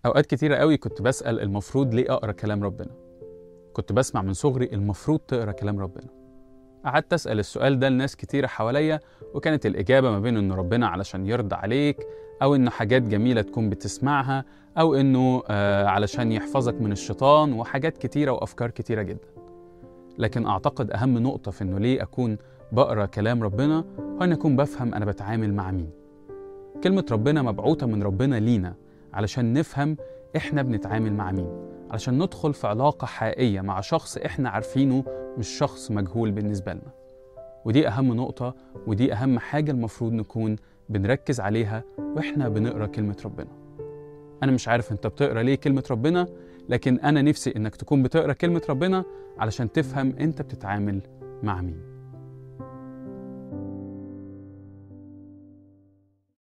أوقات كتيرة قوي كنت بسأل المفروض ليه أقرأ كلام ربنا كنت بسمع من صغري المفروض تقرأ كلام ربنا قعدت أسأل السؤال ده لناس كتيرة حواليا وكانت الإجابة ما بين إن ربنا علشان يرضى عليك أو إنه حاجات جميلة تكون بتسمعها أو إنه آه علشان يحفظك من الشيطان وحاجات كتيرة وأفكار كتيرة جدا لكن أعتقد أهم نقطة في إنه ليه أكون بقرأ كلام ربنا هو إن أكون بفهم أنا بتعامل مع مين كلمة ربنا مبعوثة من ربنا لينا علشان نفهم إحنا بنتعامل مع مين علشان ندخل في علاقة حقيقية مع شخص إحنا عارفينه مش شخص مجهول بالنسبة لنا ودي أهم نقطة ودي أهم حاجة المفروض نكون بنركز عليها وإحنا بنقرأ كلمة ربنا أنا مش عارف أنت بتقرأ ليه كلمة ربنا لكن أنا نفسي إنك تكون بتقرأ كلمة ربنا علشان تفهم أنت بتتعامل مع مين